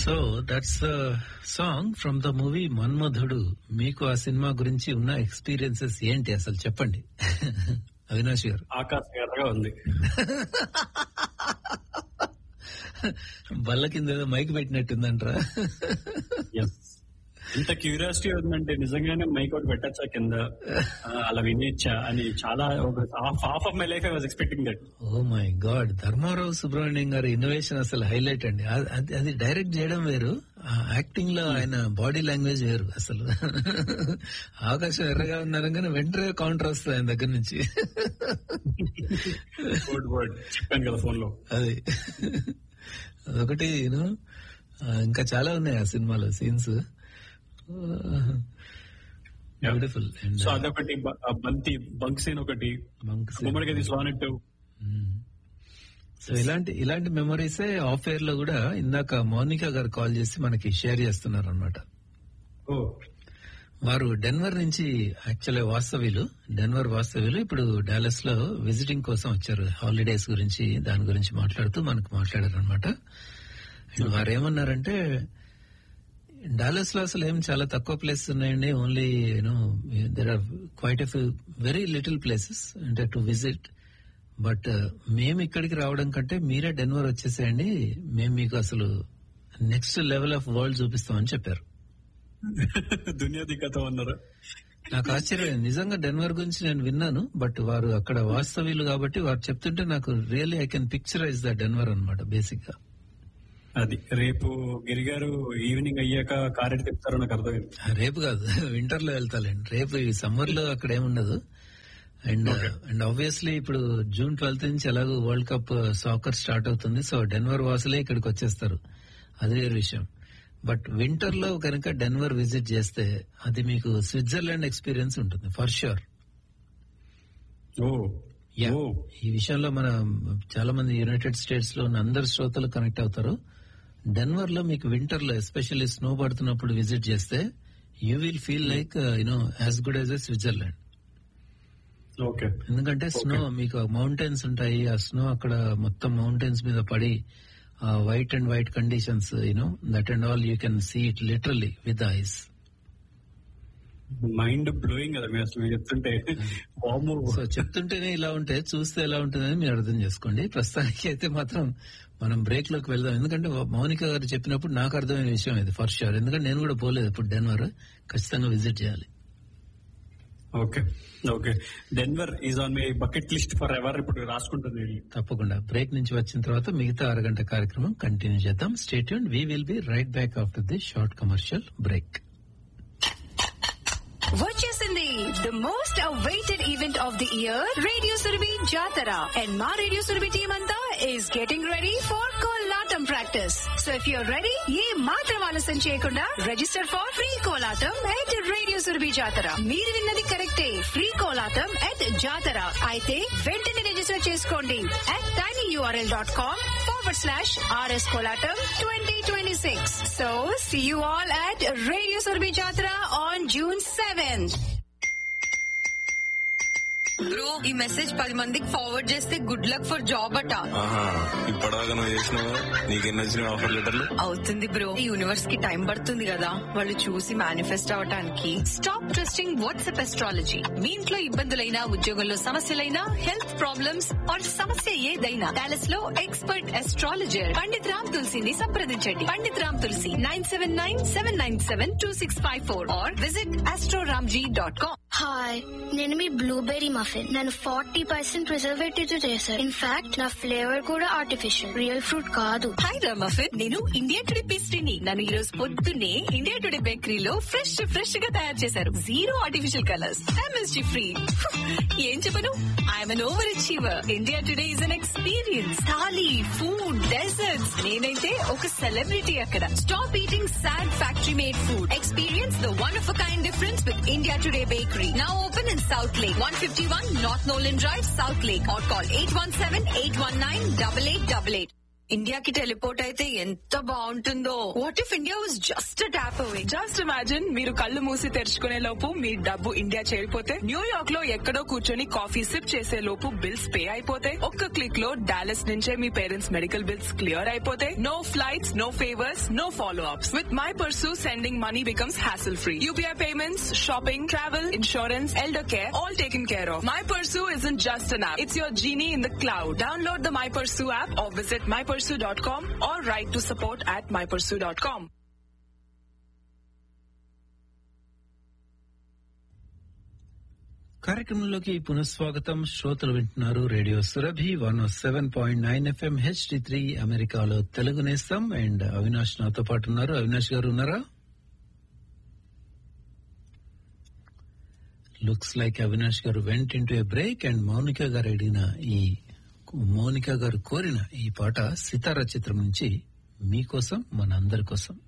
So that's song from the movie Manmadhudu మీకు ఆ cinema గురించి ఉన్న ఎక్స్పీరియన్సెస్ ఏంటి అసలు చెప్పండి అవినాష్ గారు ఆకాశం ఎర్రగా ఉంది బల్ల కింద ఏదో మైక్ పెట్టినట్టుందంటరా Yes. ఇంత క్యూరియాసిటీ ఉందంటే నిజంగానే మైక్ అవుట్ పెట్టచ్చా కింద ఆ, అలా వినేచ్చా అని చాలా half of my life I was expecting that oh my god Dharmarao Subrahmanyam గారి ఇన్నోవేషన్ అసలు హైలైట్ అండి అది- అది- అది డైరెక్ట్ చేయడం వేరు యాక్టింగ్ లో ఆయన బాడీ లాంగ్వేజ్ వేరు అసలు ఆకాశం ఎర్రగా ఉన్నారని వెంటనే కౌంటర్ వస్తుంది ఆయన దగ్గర నుంచి వర్డ్ వర్డ్ చెప్పాను కదా ఫోన్ లో అది అదొకటి యూనో ఇంకా చాలా ఉన్నాయి ఆ సినిమాలో సీన్స్ బ్యూటిఫుల్ అండ్ సో అదొకటి బ- ఆ బంతి బంక్ సీన్ ఒకటి గుమ్మడికి సానెట్ సో ఇలాంటి ఇలాంటి మెమరీసే ఆఫ్ ఎయిర్ లో కూడా ఇందాక మౌనిక గారు కాల్ చేసి మనకి షేర్ చేస్తున్నారు అనమాట ఓ వారు డెన్వర్ నుంచి యాక్చువల్లీ వాస్తవ్యులు డెన్వర్ వాస్తవ్యులు ఇప్పుడు డాలస్ లో విజిటింగ్ కోసం వచ్చారు హాలిడేస్ గురించి దాని గురించి మాట్లాడుతూ మనకు మాట్లాడారు అనమాట వారు ఏమన్నారంటే డాలస్ లో అసలు ఏం చాలా తక్కువ ప్లేసెస్ ఉన్నాయండి only you know there are quite a very little places అంటే టు విజిట్ బట్ మేము ఇక్కడికి రావడం కంటే మీరే డెన్వర్ వచ్చేసేయండి మేము మీకు అసలు నెక్స్ట్ లెవెల్ ఆఫ్ వరల్డ్ చూపిస్తామని చెప్పారు దునియా దిక్కతో అన్నారు నాకు ఆశ్చర్యం నిజంగా డెన్వర్ గురించి నేను విన్నాను బట్ వారు అక్కడ వాస్తవ్యులు కాబట్టి వారు చెప్తుంటే నాకు really I can picturise the Denver అనమాట బేసిక్ గా అది రేపు గిరిగారు ఈవినింగ్ అయ్యాక కారెట్ తిప్పుతారో నాకు అర్థమైంది రేపు కాదు వింటర్ లో వెళ్తాలేండి రేపు ఈ సమ్మర్ లో అక్కడ ఏముండదు అండ్ అండ్ ఆబ్వియస్లీ ఇప్పుడు జూన్ ట్వెల్త్ నుంచి ఎలాగో వరల్డ్ కప్ సాకర్ స్టార్ట్ అవుతుంది సో డెన్వర్ వాసులే ఇక్కడికి వచ్చేస్తారు అది వేరే విషయం బట్ వింటర్ లో కనుక డెన్వర్ విజిట్ చేస్తే అది మీకు స్విట్జర్లాండ్ ఎక్స్పీరియన్స్ ఉంటుంది for sure oh yeah oh ఈ విషయంలో మన చాలా మంది యునైటెడ్ స్టేట్స్ లో ఉన్న అందరు శ్రోతలు కనెక్ట్ అవుతారు డెన్వర్ లో మీకు వింటర్ లో ఎస్పెషల్లీ స్నో పడుతున్నప్పుడు విజిట్ చేస్తే you will feel like you know as good as a Switzerland okay ఎందుకంటే స్నో మీకు మౌంటైన్స్ ఉంటాయి ఆ స్నో అక్కడ మొత్తం మౌంటైన్స్ మీద పడి white and white conditions you know that and all you can see it literally with ice mind blowing కదా మీరు అసలు మీరు చెప్తుంటే వాము సో చెప్తుంటేనే ఇలా ఉంటే చూస్తే ఎలా ఉంటుందని మీరు అర్థం చేసుకోండి ప్రస్తుతానికి అయితే మాత్రం మనం బ్రేక్ లోకి వెళ్దాం ఎందుకంటే మౌనిక గారు చెప్పినప్పుడు నాకు అర్థమైన విషయం ఇది ఫర్ షూర్ ఎందుకంటే నేను కూడా పోలేదు ఇప్పుడు డెన్వర్ ఖచ్చితంగా విజిట్ చేయాలి okay okay Denver is on my bucket list forever ఇప్పుడు రాసుకుంటుంది వెళ్ళి. తప్పకుండా బ్రేక్ నుంచి వచ్చిన తర్వాత మిగతా అరగంట కార్యక్రమం కంటిన్యూ చేద్దాం stay tuned we will be right back after the short commercial break వచ్చేసింది the most awaited event of the year radio Surabhi Jathara and మా రేడియో సురభి టీమ్ అంతా is getting ready for Kolatam practice so if you're ready ఏ మాత్రం ఆలస్యం చేయకుండా register for free Kolatam at radio Surabhi Jathara మీరు విన్నది కరెక్టే ఫ్రీ కోలాటం ఎట్ జాతర అయితే వెంటనే రిజిస్టర్ చేసుకోండి at tiny URL dot com forward slash RS Kolatam twenty twenty six so see you all at radio Surabhi Jathara on June seventh bro ఈ మెసేజ్ పది మందికి ఫార్వర్డ్ చేస్తే గుడ్ లక్ ఫర్ జాబ్ అట ఆహా ఇప్పటిదాకా నువ్వు చేసినావు నీకెన్ని వచ్చినాయి ఆఫర్ లెటర్లు అవుతుంది బ్రో ఈ యూనివర్స్ కి టైం పడుతుంది కదా వాళ్ళు చూసి మేనిఫెస్ట్ అవటానికి స్టాప్ ట్రస్టింగ్ వాట్సాప్ ఎస్ట్రాలజీ మీ ఇంట్లో ఇబ్బందులైనా ఉద్యోగంలో సమస్యలైనా హెల్త్ ప్రాబ్లమ్స్ ఆర్ సమస్య ఏదైనా డాలస్ లో ఎక్స్పర్ట్ ఎస్ట్రాలజర్ పండిత్ రామ్ తులసిని సంప్రదించండి Pandit Ram Tulasi nine seven nine seven nine seven two six five four or visit AstroRamji dot com hi నేను మీ బ్లూబెర్రీ మఫిన్ నన్ను ఫార్టీ పర్సెంట్ ప్రిజర్వేటివ్ తో చేశారు ఇన్ఫాక్ట్ నా ఫ్లేవర్ కూడా ఆర్టిఫిషియల్ రియల్ ఫ్రూట్ కాదు హాయ్ రామఫిన్ నేను ఇండియా టుడే పేస్ట్రీని నన్ను ఈ రోజు పొద్దున్నే ఇండియా టుడే బేకరీలో ఫ్రెష్ ఫ్రెష్ గా తయారు చేశారు zero artificial colours MSG free ఏం చెప్పను I'm an over achiever India today is an experience thali food desserts నేనైతే ఒక సెలబ్రిటీ అక్కడ stop eating sad factory made food experience the one of kind difference with India today bakery now open in south lake one fifty one north Nolan drive south lake or call eight one seven eight one nine double eight double eight ఇండియాకి teleport అయితే ఎంత బాగుంటుందో what if India was just tap away just imagine మీరు కళ్ళు మూసి తెరుచుకునే లోపు మీ డబ్బు India చేరిపోతే New York లో ఎక్కడో కూర్చొని కాఫీ సిప్ చేసే లోపు బిల్స్ పే అయిపోతే ఒక్క క్లిక్ లో డాలస్ నుంచే మీ పేరెంట్స్ మెడికల్ బిల్స్ క్లియర్ అయిపోతే no flights no favours no follow ups with my Pursu sending money becomes hassle free UPI payments shopping travel insurance elder care all taken care of my Pursu is in just an app it's your genie in the cloud download the my Pursu app or visit my Pursu dot com or write to support at my Pursu dot com కార్యక్రమంలోకి పునఃస్వాగతం శ్రోతలు వింటున్నారు radio Surabhi one seven point nine FM HD three అమెరికాలో Telugu నేస్తాం and Avinash నాతో పాటు ఉన్నారు అవినాష్ గారు ఉన్నారా looks like Avinash గారు went into a break and Mounika గారు అడిగిన ఈ మౌనిక గారు కోరిన ఈ పాట సితారా చిత్రం నుంచి మీకోసం మన అందరి కోసం